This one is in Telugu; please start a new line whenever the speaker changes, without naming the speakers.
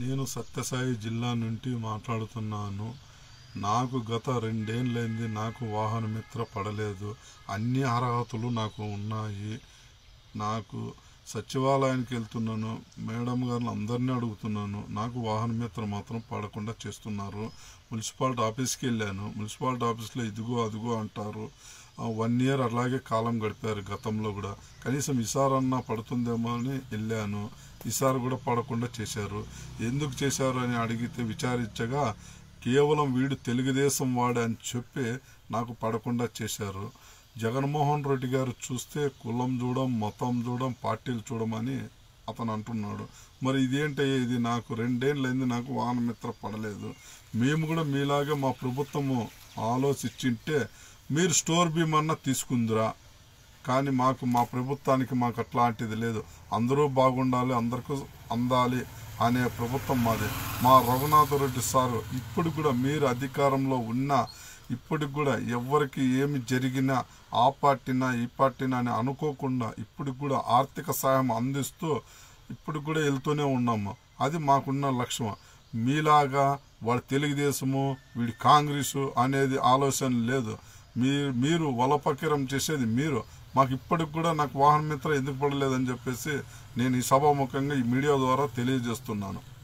నేను సత్యసాయి జిల్లా నుండి మాట్లాడుతున్నాను నాకు గత రెండేళ్ళైంది నాకు వాహన మిత్ర పడలేదు అన్ని అర్హతలు నాకు ఉన్నాయి నాకు సచివాలయానికి వెళ్తున్నాను మేడం గారిని అందరినీ అడుగుతున్నాను నాకు వాహన మిత్ర మాత్రం పడకుండా చేస్తున్నారు మున్సిపాలిటీ ఆఫీస్కి వెళ్ళాను మున్సిపాలిటీ ఆఫీస్లో ఇదిగో అదిగో అంటారు వన్ ఇయర్ అలాగే కాలం గడిపారు గతంలో కూడా కనీసం ఈసారన్నా పడుతుందేమో అని వెళ్ళాను ఈసారి కూడా పడకుండా చేశారు ఎందుకు చేశారు అని అడిగితే విచారించగా కేవలం వీడు తెలుగుదేశం వాడే అని చెప్పి నాకు పడకుండా చేశారు జగన్మోహన్ రెడ్డి గారు చూస్తే కులం చూడం మతం చూడం పార్టీలు చూడమని అతను అంటున్నాడు మరి ఇదేంటి ఇది నాకు రెండేళ్ళైంది నాకు వాహనమిత్ర పడలేదు మేము కూడా మీలాగే మా ప్రభుత్వము ఆలోచించింటే మీరు స్టోర్ బీమ్ అన్న తీసుకుందిరా కానీ మాకు మా ప్రభుత్వానికి మాకు అట్లాంటిది లేదు అందరూ బాగుండాలి అందరికీ అందాలి అనే ప్రభుత్వం మాది మా రఘునాథ రెడ్డి సారు ఇప్పుడు కూడా మీరు అధికారంలో ఉన్నా ఇప్పటికి కూడా ఎవరికి ఏమి జరిగినా ఆ పార్టీనా ఈ పార్టీనా అని అనుకోకుండా ఇప్పటికి కూడా ఆర్థిక సాయం అందిస్తూ ఇప్పుడు కూడా వెళ్తూనే ఉన్నాము అది మాకున్న లక్ష్యం మీలాగా వాడు తెలుగుదేశము వీడి కాంగ్రెసు అనేది ఆలోచన లేదు మీరు మీరు వలపకిరం చేసేది మీరు మాకు ఇప్పటికి కూడా నాకు వాహన మిత్ర ఎందుకు పడలేదని చెప్పేసి నేను ఈ సభాముఖంగా ఈ మీడియా ద్వారా తెలియజేస్తున్నాను